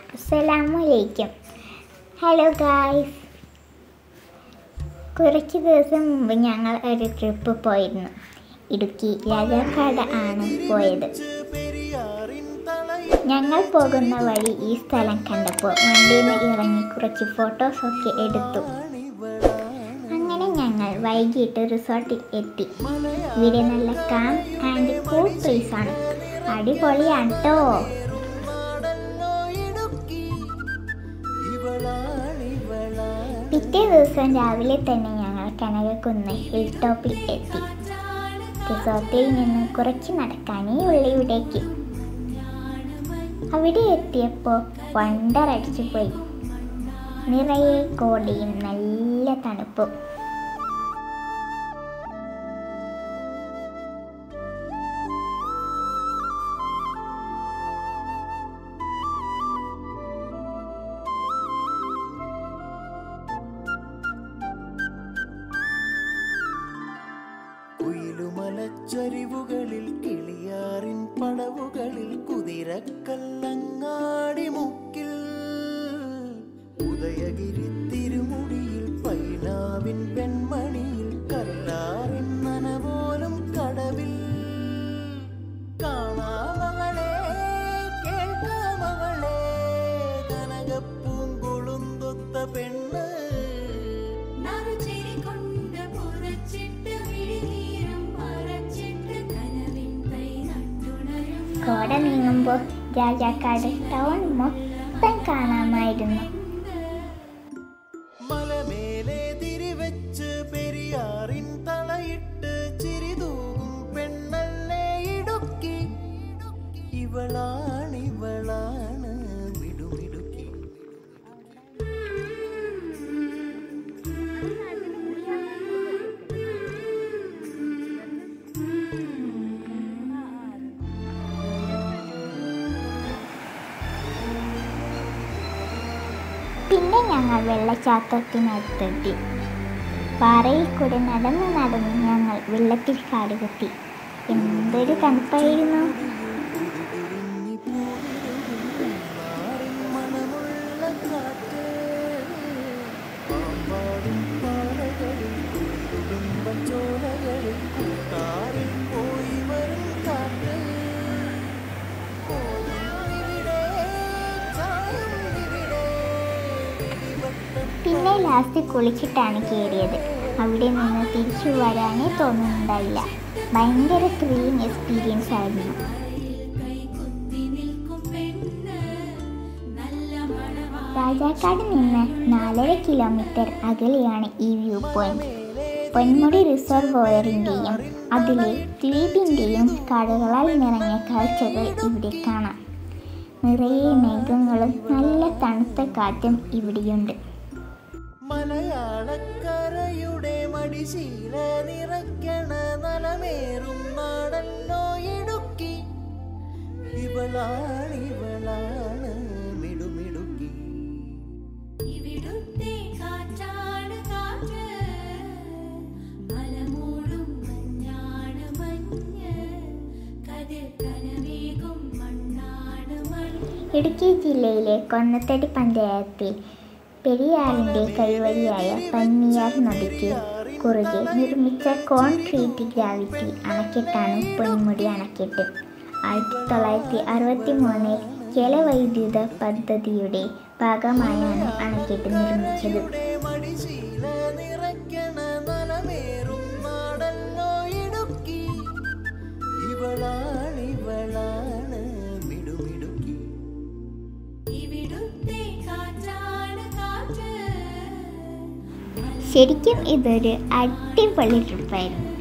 അസ്സലാമലൈക്കും hello guys കുറച്ച് ദിവസം മുമ്പ് ഞങ്ങൾ ഒരു ട്രിപ്പ് പോയിരുന്നു ഇടുക്കി രാജാക്കാട് ആണ് പോയത് ഞങ്ങൾ പോകുന്ന വഴി ഈ സ്ഥലം കണ്ടപ്പോൾ വണ്ടിയിൽ നിന്ന് ഇറങ്ങി കുറച്ച് ഫോട്ടോസൊക്കെ എടുത്തു അങ്ങനെ ഞങ്ങൾ വൈകിട്ട് റിസോർട്ടിൽ എത്തി ഇവിടെ നല്ല കാം ആൻഡ് കൂൾ പ്ലേസ് ആണ് അടിപൊളിയാണ് കേട്ടോ പിറ്റേ ദിവസം രാവിലെ തന്നെ ഞങ്ങൾ കനകക്കുന്ന് ഹിൽ ടോപ്പിൽ എത്തി റിസോർട്ടിൽ നിന്ന് കുറച്ച് നടക്കാനേ ഉള്ളൂ ഇവിടേക്ക് അവിടെ എത്തിയപ്പോൾ വണ്ടറടിച്ചു പോയി നിറയെ കോടയും നല്ല തണുപ്പും കുയിലുമലച്ചരിവുകളിൽ കിളിയാറിൻ പടവുകളിൽ കുതിരക്കല്ലങ്ങാടി മുക്കിൽ ഉദയഗിരി തിരുമുടിയിൽ പൈനാവിൻ പെൺമണിയിൽ കല്ലാറിൻ നനപോലും കടവിൽ കാണാമകളെ കേൾക്കാമകളെ കനകപ്പൂങ്കുളുന്തൊത്ത പെണ്ണ് നറുചിരി കൊണ്ട് പുതച്ചിട്ട് വിഴിനീരും മറച്ചിട്ട് കനവിൻ തൈ നട്ടുണരും കോട നീങ്ങുമ്പോൾ രാജാക്കാട് ടൗൺ മൊത്തം കാണാമായിരുന്നു മലമേലെ തിരിവെച്ച് പെരിയാറിൻ തളയിട്ട് ചിരിതൂകും പെണ്ണല്ലേ ഇടുക്കി ഇവളാണിവളാണ് മിടുമിടുക്കി പിന്നെ ഞങ്ങൾ വെള്ളച്ചാട്ടത്തിനടുത്തെത്തി പാറയിൽ കൂടെ നടന്ന് നടന്ന് ഞങ്ങൾ വെള്ളത്തിൽ കാടുകുത്തി എന്തൊരു തണുപ്പായിരുന്നു മണമുള്ള കാറ്റ് പാമ്പാടും പാറകളിൽ കുടുംബച്ചോലകളിൽ കൂട്ടാറിൽ പോയി വരും കാറ്റ് പോയുന്നിവിടെ, ചായുന്നിവിടെ, വെടിവട്ടം പിന്നെ ലാസ്റ്റ് കുളിച്ചിട്ടാണ് കയറിയത് അവിടെ നിന്ന് തിരിച്ചു വരാനേ തോന്നുന്നുണ്ടായില്ല ഭയങ്കര ത്രില്ലിങ് എക്സ്പീരിയൻസ് ആയിരുന്നു കൈ കുത്തി നിൽക്കും പെണ്ണ് നല്ല മണവാ രാജാക്കാട് നിന്ന് നാലര കിലോമീറ്റർ അകലെയാണ് ഈ വ്യൂ പോയിന്റ് പൊന്മുടി റിസർവോയറിൻ്റെയും അതിലെ ദ്വീപിൻ്റെയും കാടുകളാൽ നിറഞ്ഞ കാഴ്ചകൾ ഇവിടെ കാണാം നിറയെ മേഘങ്ങളും നല്ല തണുത്ത കാറ്റും ഇവിടെയുണ്ട് മലയാളക്കരയുടെ മടിശീല നിറയ്ക്കണ നലമേറും നാടല്ലോ ഇടുക്കി ഇവളാണിവളാണ് മിടുമിടുക്കി ഇവിടുത്തെ കാറ്റാണ് കാറ്റ് മലമൂടും മഞ്ഞാണ് മഞ്ഞ് കതിർ കനവേകും മണ്ണാണ് മണ്ണ് ഇടുക്കി ജില്ലയിലെ കൊന്നത്തടി പഞ്ചായത്തിൽ പെരിയാറിൻ്റെ കൈവഴിയായ പന്നിയാർ നദിക്ക് കുറുകെ നിർമ്മിച്ച കോൺക്രീറ്റ് ഗ്രാവിറ്റി അണക്കെട്ടാണ് പൊന്മുടി അണക്കെട്ട് ആയിരത്തി തൊള്ളായിരത്തി അറുപത്തി മൂന്നിൽ ജലവൈദ്യുത പദ്ധതിയുടെ ഭാഗമായാണ് അണക്കെട്ട് നിർമ്മിച്ചത് ഇവിടെ മടിശീല നിറയ്ക്കണ നലമേറും നാടല്ലോ ഇടുക്കി ഇവളാണിവളാണ് മിടുമിടുക്കി ഇവിടുത്തെ കാറ്റാണ് കാറ്റ് ശരിക്കും ഇതൊരു അടിപൊളി ട്രിപ്പായിരുന്നു